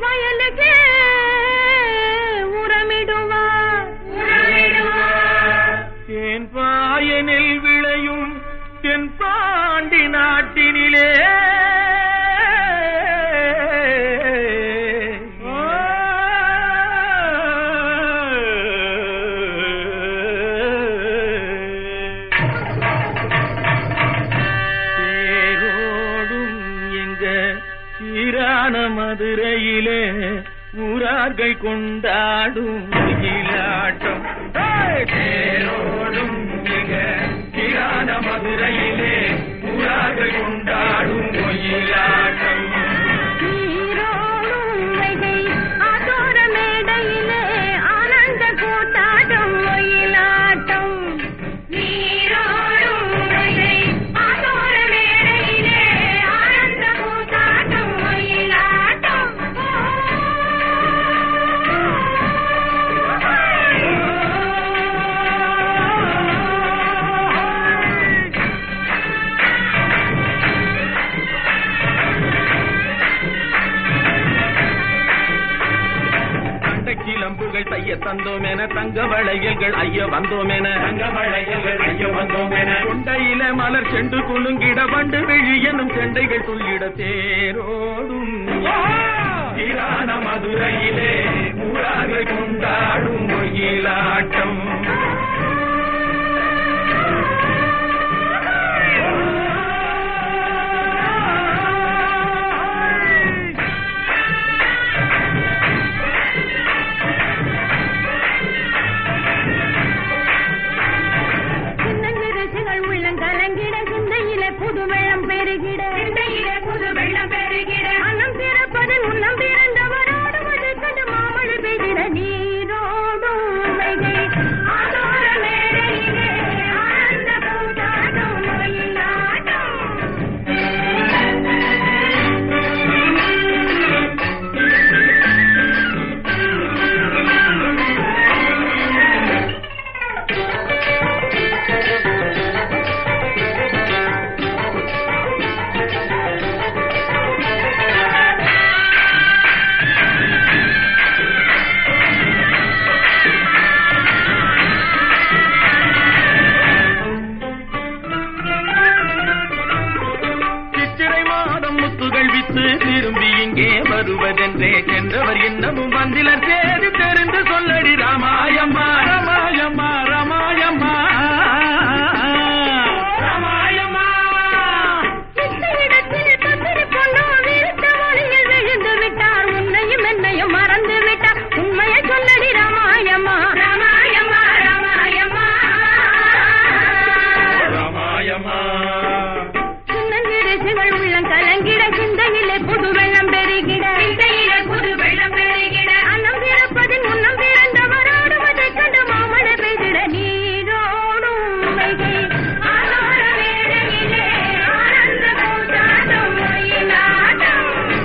வயலுக்கே உரமிடுவார் தேன் பாயனில் விளையும் தென் பாண்டி நாட்டினிலே தேரோடும் எங்க சீரான மதுரையிலே ஊரார்கள் கொண்டாடும் மயிலாட்டம் ஏய்! தேரோடும் எங்க சீரான மதுரையிலே ஊரார்கள் கொண்டாடும் மயிலாட்டம் நீரோடும் வைகை ஆத்தோர மேடையிலே ஆனந்த கூத்தாட்டம் ஒயிலாட்டம் நீரோடும் வைகை ஆத்தோர மேடையிலே ஆனந்த கூத்தாட்டம் ஒயிலாட்டம் தண்டை கிளம்புகள் தைய தந்தோம் என தங்க வளையல்கள் ஐய வந்தோம் என தங்க வளையல்கள் ஐய வந்தோம் என கொண்டையில மலர் செண்டு குலுங்கிட வண்டு விழி எனும் செண்டைகள் துள்ளிட தேரோடும் சீரான மதுரையிலே ஊராக கொண்டாடும் மொயிலாட்டம் சின்னஞ்சிறுசுகள் உள்ளங்கலங்கிட சிந்தையில புது வெள்ளம் பெருகிட சிந்தையில புது வெள்ளம் பெருகிட அன்னம் பிறப்பதன் உன்னம் பிறந்தவரோடு மது கண்டு மாமழை பெய்திட நீரோடும் வைகை ஆதோர மேடையிலே ஆனந்த பூதாட்டம் மயிலாட்டம் சித்திரை மாதம் முத்துகள் வித்து திரும்பி இங்கே வருவதென்றே சென்றவர் இன்னமும் வந்திலர் சேதி தெரிந்து சொல்லடி ராமாயம்மா ராமாயம்மா ராமாயம்மா ராமாயம்மா சித்தையிடத்தில் பத்திரி பொண்ணு விருத்த மொழியில் விழுந்து விட்டார் உன்னையும் என்னையும் மறந்து விட்டார் உண்மையை சொல்லடி ராமாயம்மா ராமாயம்மா ராமாயம்மா ராமாயம்மா சின்னஞ்சிறுசுகள் உள்ளம் கலங்கிட சிந்தையிலே புது வெள்ளம் பெருகிட சிந்தையிலே புது வெள்ளம் பெருகிட அன்னம் பிறப்பதின் முன்னம் பிறந்தவரோடு அதை கண்டு மாமழை பெய்திட நீரோடும் வைகை ஆலோர வேளையிலே ஆனந்த கூத்தாட்டம் ஒயிலாட்டம்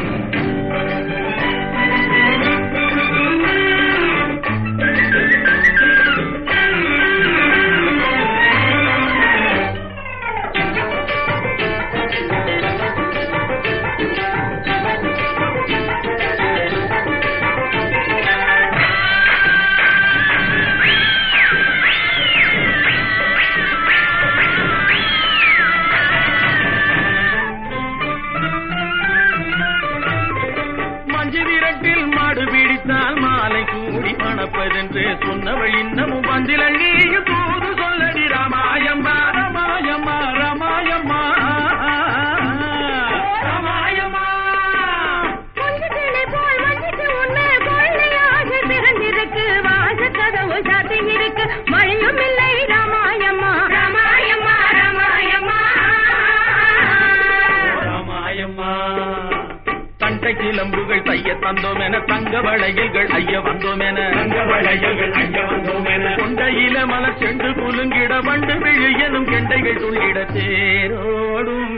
மஞ்சு விரட்டில் மாடு பிடித்தால் மாலை கூடி மணப்பதென்று சொன்னவள் இன்னமும் வந்திலள் நீயும் தூது சொல்லடி ராமாயம்மா ராமாயம்மா ராமாயம்மா ராமாயம்மா கொஞ்சத்திலே போல் மஞ்சிக்கு உன்னை கொள்ளையாக பிறந்திருக்கு வாசக்கதவு சாத்தி இருக்கு வழியும் இல்லை ராமாயம்மா ராமாயம்மா ராமாயம்மா ராமாயம்மா தண்டை கிளம்புகள் தைய தந்தோம் என தங்க வளையல்கள் ஐய வந்தோம் என தங்க வளையல்கள் ஐய வந்தோம் என கொண்டையில மலர் செண்டு குலுங்கிட வண்டு விழி எனும் கெண்டைகள் துள்ளிட தேரோடும்